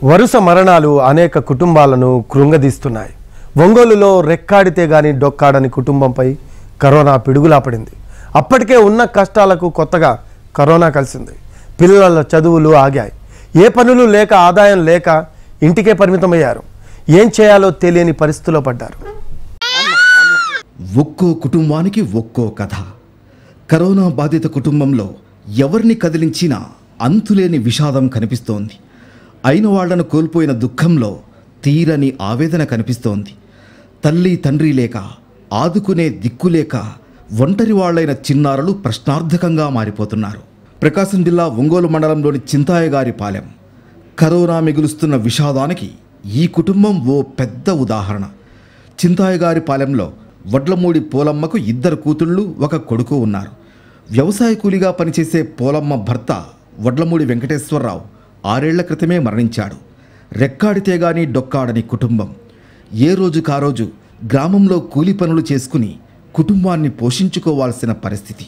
వరుస మరణాలు అనేక కుటుంబాలను కృంగదీస్తున్నాయి ఒంగోలులో రెక్కాడితే గాని డొక్కాడని కుటుంబంపై కరోనా పిడుగులా పడింది అప్పటికే ఉన్న కష్టాలకు కొత్తగా కరోనా కలిసింది పిల్లల చదువులు ఆగాయి ఏ పనులు లేక ఆదాయం లేక ఇంటికే పరిమితమయ్యారు ఏం చేయాలో తెలియని పరిస్థితిలో పడ్డారు ఒక్కో కుటుంబానికి ఒక్కో కథ కరోనా బాధిత కుటుంబంలో ఎవరిని కదిలించినా అంతులేని విషాదం కనిపిస్తోంది అయిన వాళ్లను కోల్పోయిన దుఃఖంలో తీరని ఆవేదన కనిపిస్తోంది తల్లి తండ్రి లేక ఆదుకునే దిక్కు లేక ఒంటరి వాళ్లైన చిన్నారులు ప్రశ్నార్థకంగా మారిపోతున్నారు ప్రకాశం జిల్లా ఒంగోలు మండలంలోని చింతాయగారి పాలెం కరోనా మిగులుస్తున్న విషాదానికి ఈ కుటుంబం ఓ పెద్ద ఉదాహరణ చింతాయగారి పాలెంలో వడ్లమూడి పోలమ్మకు ఇద్దరు కూతుళ్ళు ఒక కొడుకు ఉన్నారు వ్యవసాయ కూలిగా పనిచేసే పోలమ్మ భర్త వడ్లమూడి వెంకటేశ్వరరావు ఆరేళ్ల క్రితమే మరణించాడు రెక్కాడితే గాని డొక్కాడని కుటుంబం ఏ రోజుకా రోజు గ్రామంలో కూలి పనులు చేసుకుని కుటుంబాన్ని పోషించుకోవాల్సిన పరిస్థితి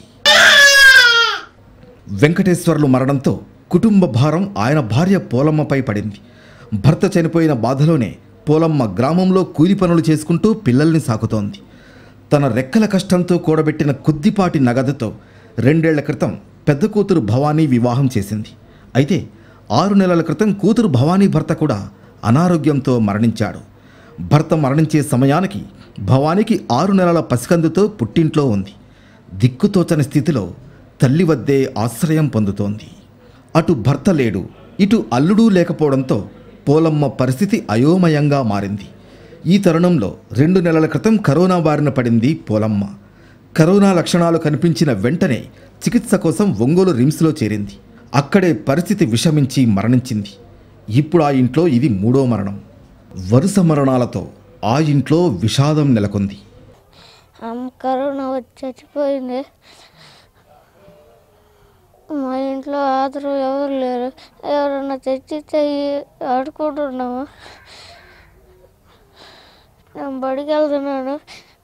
వెంకటేశ్వర్లు మరణంతో కుటుంబ భారం ఆయన భార్య పోలమ్మపై పడింది భర్త చనిపోయిన బాధలోనే పోలమ్మ గ్రామంలో కూలి పనులు చేసుకుంటూ పిల్లల్ని సాకుతోంది తన రెక్కల కష్టంతో కూడబెట్టిన కొద్దిపాటి నగదుతో రెండేళ్ల క్రితం పెద్ద కూతురు భవానీ వివాహం చేసింది అయితే ఆరు నెలల క్రితం కూతురు భవానీ భర్త కూడా అనారోగ్యంతో మరణించాడు భర్త మరణించే సమయానికి భవానీకి ఆరు నెలల పసికందుతో పుట్టింట్లో ఉంది దిక్కుతోచని స్థితిలో తల్లి వద్దే ఆశ్రయం పొందుతోంది అటు భర్త లేడు ఇటు అల్లుడూ లేకపోవడంతో పోలమ్మ పరిస్థితి అయోమయంగా మారింది ఈ తరుణంలో రెండు నెలల క్రితం కరోనా బారిన పడింది పోలమ్మ కరోనా లక్షణాలు కనిపించిన వెంటనే చికిత్స కోసం ఒంగోలు రిమ్స్లో చేరింది అక్కడే పరిస్థితి విషమించి మరణించింది ఇప్పుడు ఆ ఇంట్లో ఇది మూడో మరణం వరుస మరణాలతో ఆ ఇంట్లో విషాదం నెలకొంది అమ్మ కరోనా వచ్చి చచ్చిపోయింది మా ఇంట్లో ఆదరు ఎవరు లేరు ఎవరన్నా తెచ్చి చెయ్యి ఆడుకుంటున్నాము నేను బడికి వెళ్తున్నాను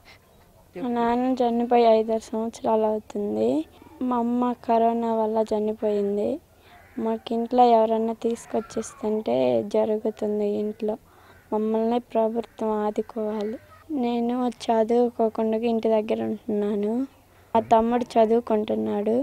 మా నాన్న చనిపోయి ఐదారు సంవత్సరాలు అవుతుంది మా అమ్మ కరోనా వల్ల చనిపోయింది మాకు ఇంట్లో ఎవరన్నా తీసుకొచ్చిస్తుంటే జరుగుతుంది ఇంట్లో మమ్మల్ని ప్రభుత్వం ఆదుకోవాలి నేను చదువుకోకుండా ఇంటి దగ్గర ఉంటున్నాను మా తమ్ముడు చదువుకుంటున్నాడు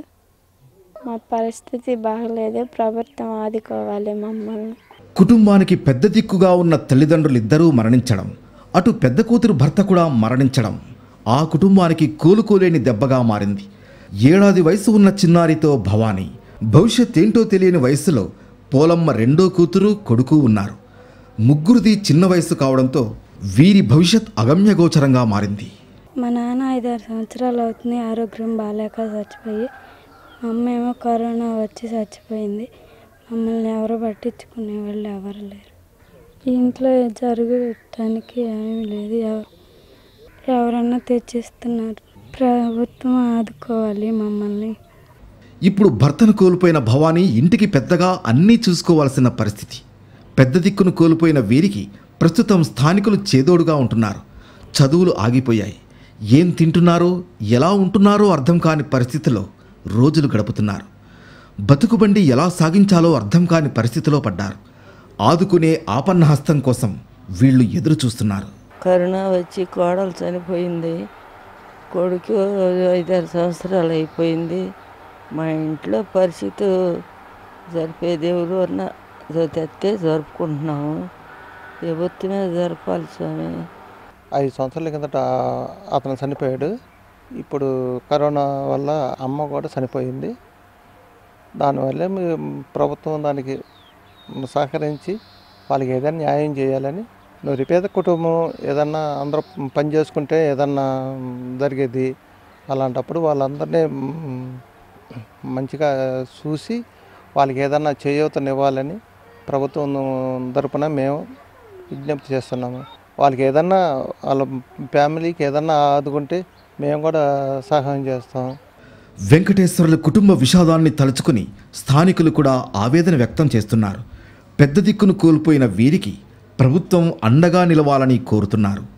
మా పరిస్థితి బాగలేదు ప్రభుత్వం ఆదుకోవాలి మమ్మల్ని కుటుంబానికి పెద్ద దిక్కుగా ఉన్న తల్లిదండ్రులిద్దరూ మరణించడం అటు పెద్ద కూతురు భర్త కూడా మరణించడం ఆ కుటుంబానికి కోలుకోలేని దెబ్బగా మారింది ఏడాది వయసు ఉన్న చిన్నారితో భవానీ భవిష్యత్ ఏంటో తెలియని వయసులో పోలమ్మ రెండో కూతురు కొడుకు ఉన్నారు ముగ్గురిది చిన్న వయసు కావడంతో వీరి భవిష్యత్ అగమ్యగోచరంగా మారింది మా నాన్న ఐదారు సంవత్సరాలు అవుతుంది ఆరోగ్యం బాగాలేక చచ్చిపోయి మా అమ్మ ఏమో కరోనా వచ్చి చచ్చిపోయింది మమ్మల్ని ఎవరు పట్టించుకునే వాళ్ళు ఎవరు లేరు ఇంట్లో జరగటానికి ఏమీ లేదు ఎవరు ఎవరన్నా తెచ్చిస్తున్నారు ప్రభుత్వం ఆదుకోవాలి మమ్మల్ని ఇప్పుడు భర్తను కోల్పోయిన భవానీ ఇంటికి పెద్దగా అన్నీ చూసుకోవాల్సిన పరిస్థితి పెద్ద దిక్కును కోల్పోయిన వీరికి ప్రస్తుతం స్థానికులు చేదోడుగా ఉంటున్నారు చదువులు ఆగిపోయాయి ఏం తింటున్నారో ఎలా ఉంటున్నారో అర్థం కాని పరిస్థితిలో రోజులు గడుపుతున్నారు బతుకుబండి ఎలా సాగించాలో అర్థం కాని పరిస్థితిలో పడ్డారు ఆదుకునే ఆపన్న హస్తం కోసం వీళ్ళు ఎదురు చూస్తున్నారు కరోనా వచ్చి కోడలు చనిపోయింది కొడుకు ఐదారు సంవత్సరాలు అయిపోయింది మా ఇంట్లో పరిస్థితి జరిపే దేవుడు అన్న తెస్తే జరుపుకుంటున్నాము ప్రభుత్వమే జరపాలి స్వామి ఐదు సంవత్సరాల కిందట అతను చనిపోయాడు ఇప్పుడు కరోనా వల్ల అమ్మ కూడా చనిపోయింది దానివల్లే మీ- ప్రభుత్వం దానికి సహకరించి వాళ్ళకి ఏదైనా న్యాయం చేయాలని నిరుపేద కుటుంబం ఏదన్నా అందరూ పని చేసుకుంటే ఏదన్నా జరిగేది అలాంటప్పుడు వాళ్ళందరినీ మ్, మంచిగా చూసి వాళ్ళకి ఏదన్నా చేయూతనివ్వాలని ప్రభుత్వం తరపున మేము విజ్ఞప్తి చేస్తున్నాము వాళ్ళకి ఏదన్నా వాళ్ళ ఫ్యామిలీకి ఏదన్నా ఆదుకుంటే మేము కూడా సహాయం చేస్తాం వెంకటేశ్వర్ల కుటుంబ విషాదాన్ని తలుచుకుని స్థానికులు కూడా ఆవేదన వ్యక్తం చేస్తున్నారు పెద్ద దిక్కును కోల్పోయిన వీరికి ప్రభుత్వం అండగా నిలవాలని కోరుతున్నారు